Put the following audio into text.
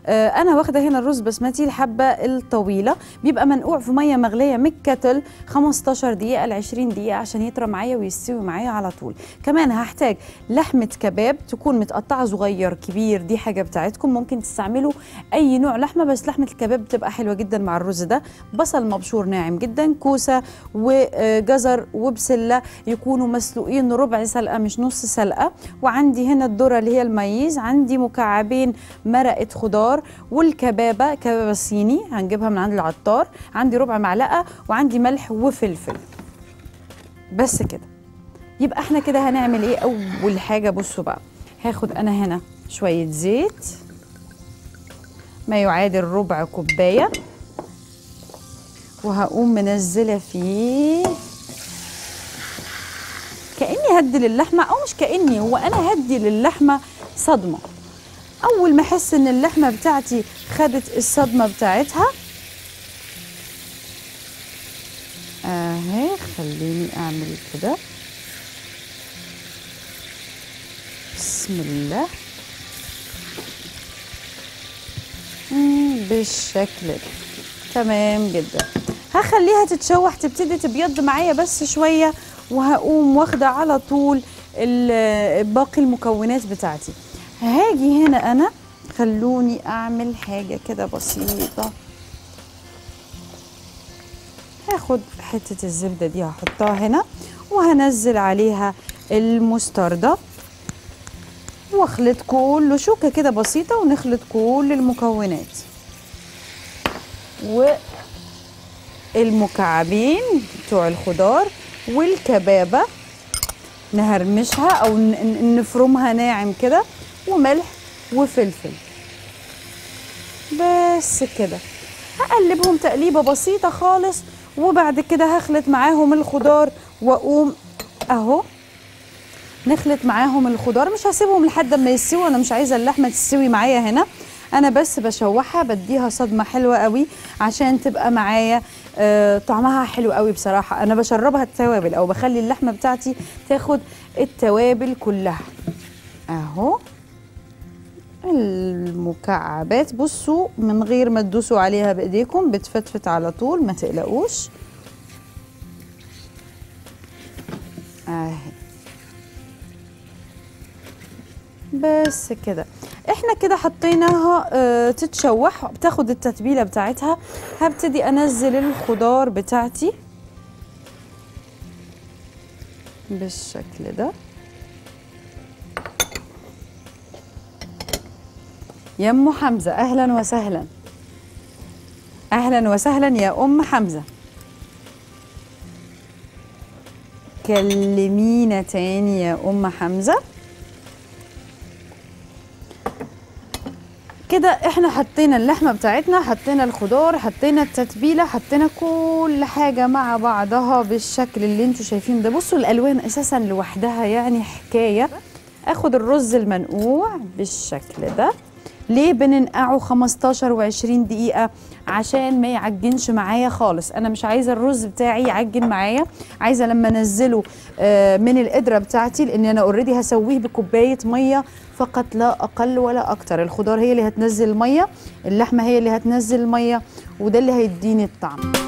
آه انا واخده هنا الرز بسمتي الحبه الطويله بيبقى منقوع في ميه مغليه من الكتل 15 دقيقه ل 20 دقيقه عشان يطرى معايا ويستوي معايا على طول كمان هحتاج لحمه كباب تكون متقطعه صغير كبير دي حاجه بتاعتكم ممكن تستعملوا اي نوع لحمه بس لحمه الكباب بتبقى حلوه جدا مع الرز ده بصل مبشور ناعم جدا كوسه وجزر وبسله يكونوا مسلوقين ربع سلقه مش نص سلقه وعندي هنا الذره اللي هي المايز عندي مكعبين مرقه خضار والكبابه كبابه صيني هنجيبها من عند العطار عندي ربع معلقه وعندي ملح وفلفل بس كده يبقى احنا كده هنعمل ايه اول حاجه بصوا بقى هاخد انا هنا شويه زيت ما يعادل ربع كوبايه وهقوم منزله فيه كاني هدي للحمه او مش كاني هو انا هدي للحمه صدمه اول ما احس ان اللحمه بتاعتي خدت الصدمه بتاعتها اهي خليني اعمل كده بسم الله مم، بالشكل ده تمام جدا هخليها تتشوح تبتدي تبيض معايا بس شويه وهقوم واخده على طول ال- باقي المكونات بتاعتي هاجي هنا انا خلوني اعمل حاجه كده بسيطه هاخد حته الزبده دي هحطها هنا وهنزل عليها المستردة واخلط كله شوكه كده بسيطه ونخلط كل المكونات والمكعبين بتوع الخضار والكبابه نهرمشها او ن- ن- نفرمها ناعم كده وملح وفلفل بس كده هقلبهم تقليبه بسيطه خالص وبعد كده هخلط معاهم الخضار واقوم اهو نخلط معاهم الخضار مش هسيبهم لحد ما يستووا انا مش عايزه اللحمه تستوي معايا هنا انا بس بشوحها بديها صدمه حلوه قوي عشان تبقى معايا آه طعمها حلو قوي بصراحه انا بشربها التوابل او بخلي اللحمه بتاعتي تاخد التوابل كلها اهو المكعبات بصوا من غير ما تدوسوا عليها بايديكم بتفتفت على طول ما تقلقوش اهي بس كده احنا كده حطيناها اه تتشوح بتاخد التتبيله بتاعتها هبتدي انزل الخضار بتاعتي بالشكل ده يا ام حمزه اهلا وسهلا اهلا وسهلا يا ام حمزه كلمينا تاني يا ام حمزه كده احنا حطينا اللحمه بتاعتنا حطينا الخضار حطينا التتبيله حطينا كل حاجه مع بعضها بالشكل اللي انتوا شايفين ده بصوا الالوان اساسا لوحدها يعني حكايه اخد الرز المنقوع بالشكل ده ليه بننقعه 15 و20 دقيقة عشان ما يعجنش معايا خالص انا مش عايزة الرز بتاعي يعجن معايا عايزة لما انزله آه، من القدرة بتاعتي لان انا اوريدي هسويه بكوباية مية فقط لا اقل ولا اكتر الخضار هي اللي هتنزل المية اللحمة هي اللي هتنزل المية وده اللي هيديني الطعم